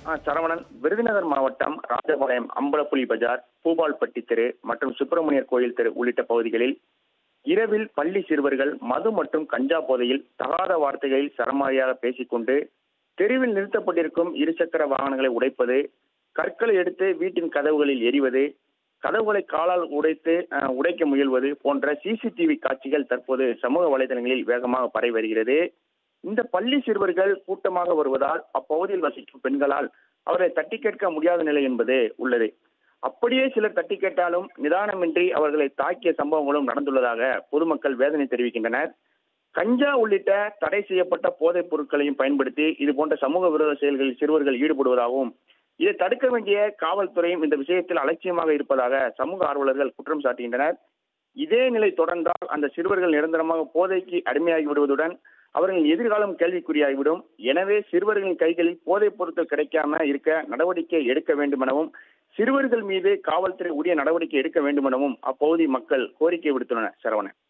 ஆ, சரவணன் விருதுநகர் மாவட்டம் ராஜபாளையம் அம்பலப்புலி பஜார் பூபால்பட்டி தெரு மற்றும் சுப்பிரமணியர் கோயில் தெரு உள்ளிட்ட பகுதிகளில் இரவில் பள்ளி சிறுவர்கள் மது மற்றும் கஞ்சா போதையில் தகாத வார்த்தைகளில் சரமாரியாக பேசிக்கொண்டு தெருவில் நிறுத்தப்பட்டிருக்கும் இருசக்கர வாகனங்களை உடைப்பது கற்களை எடுத்து வீட்டின் கதவுகளில் எறிவது கதவுகளை காலால் உடைத்து அஹ், உடைக்க முயல்வது போன்ற சிசிடிவி காட்சிகள் தற்போது சமூக வலைதளங்களில் வேகமாக பரவி வருகிறது இந்த பள்ளி சிறுவர்கள் கூட்டமாக வருவதால் அப்பகுதியில் வசிக்கும் பெண்களால் அவரை தட்டி கேட்க முடியாத நிலை என்பது உள்ளது அப்படியே சிலர் தட்டி கேட்டாலும் நிதானமின்றி அவர்களை தாக்கிய சம்பவங்களும் நடந்துள்ளதாக பொதுமக்கள் வேதனை தெரிவிக்கின்றனர் கஞ்சா உள்ளிட்ட தடை செய்யப்பட்ட போதைப் பொருட்களையும் பயன்படுத்தி இது போன்ற சமூக விரோத செயல்களில் சிறுவர்கள் ஈடுபடுவதாகவும் இதை தடுக்க வேண்டிய காவல்துறையும் இந்த விஷயத்தில் அலட்சியமாக இருப்பதாக சமூக ஆர்வலர்கள் குற்றம் சாட்டுகின்றனர் இதே நிலை தொடர்ந்தால் அந்த சிறுவர்கள் நிரந்தரமாக போதைக்கு அடிமையாகி விடுவதுடன் அவர்களின் எதிர்காலம் கேள்விக்குறியாகிவிடும் எனவே சிறுவர்களின் கைகளில் போதைப் பொருட்கள் கிடைக்காம இருக்க நடவடிக்கை எடுக்க வேண்டும் எனவும் சிறுவர்கள் மீது காவல்துறை உரிய நடவடிக்கை எடுக்க வேண்டும் எனவும் அப்பகுதி மக்கள் கோரிக்கை விடுத்துள்ளனர் சரவணன்